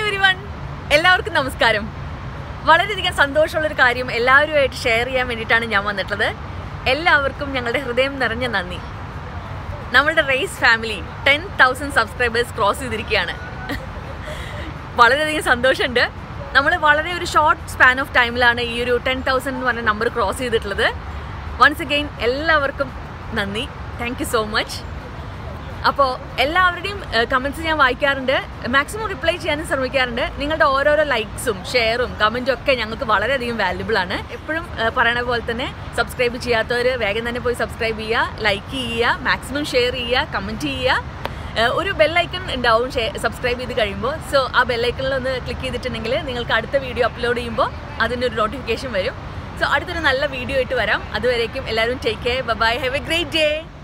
every one എല്ലാവർക്കും നമസ്കാരം വളരെയധികം സന്തോഷമുള്ളൊരു കാര്യം എല്ലാവരുമായിട്ട് ഷെയർ ചെയ്യാൻ വേണ്ടിയിട്ടാണ് ഞാൻ വന്നിട്ടുള്ളത് എല്ലാവർക്കും ഞങ്ങളുടെ ഹൃദയം നിറഞ്ഞ നന്ദി നമ്മളുടെ race family ten thousand subscribers cross ചെയ്തിരിക്കുകയാണ് വളരെയധികം സന്തോഷമുണ്ട് നമ്മൾ വളരെ ഒരു ഷോർട്ട് സ്പാൻ ഓഫ് ടൈമിലാണ് ഈ ഒരു ടെൻ തൗസൻഡ് എന്ന് പറഞ്ഞ നമ്പർ ക്രോസ് ചെയ്തിട്ടുള്ളത് വൺസ് അഗെയിൻ എല്ലാവർക്കും നന്ദി താങ്ക് യു സോ മച്ച് അപ്പോൾ എല്ലാവരുടെയും കമൻറ്റ്സ് ഞാൻ വായിക്കാറുണ്ട് മാക്സിമം റിപ്ലൈ ചെയ്യാനും ശ്രമിക്കാറുണ്ട് നിങ്ങളുടെ ഓരോരോ ലൈക്സും ഷെയറും കമൻറ്റും ഒക്കെ ഞങ്ങൾക്ക് വളരെയധികം വാല്യുബിൾ ആണ് എപ്പോഴും പറയണ പോലെ തന്നെ സബ്സ്ക്രൈബ് ചെയ്യാത്തവർ വേഗം തന്നെ പോയി സബ്സ്ക്രൈബ് ചെയ്യുക ലൈക്ക് ചെയ്യുക മാക്സിമം ഷെയർ ചെയ്യുക കമൻറ്റ് ചെയ്യുക ഏഹ് ഒരു ബെല്ലൈക്കൺ ഉണ്ടാവും സബ്സ്ക്രൈബ് ചെയ്ത് കഴിയുമ്പോൾ സോ ആ ബെല്ലൈക്കണിൽ ഒന്ന് ക്ലിക്ക് ചെയ്തിട്ടുണ്ടെങ്കിൽ നിങ്ങൾക്ക് അടുത്ത വീഡിയോ അപ്ലോഡ് ചെയ്യുമ്പോൾ അതിനൊരു നോട്ടിഫിക്കേഷൻ വരും സോ അടുത്തൊരു നല്ല വീഡിയോ ആയിട്ട് വരാം അതുവരേക്കും എല്ലാവരും take care bye have a great day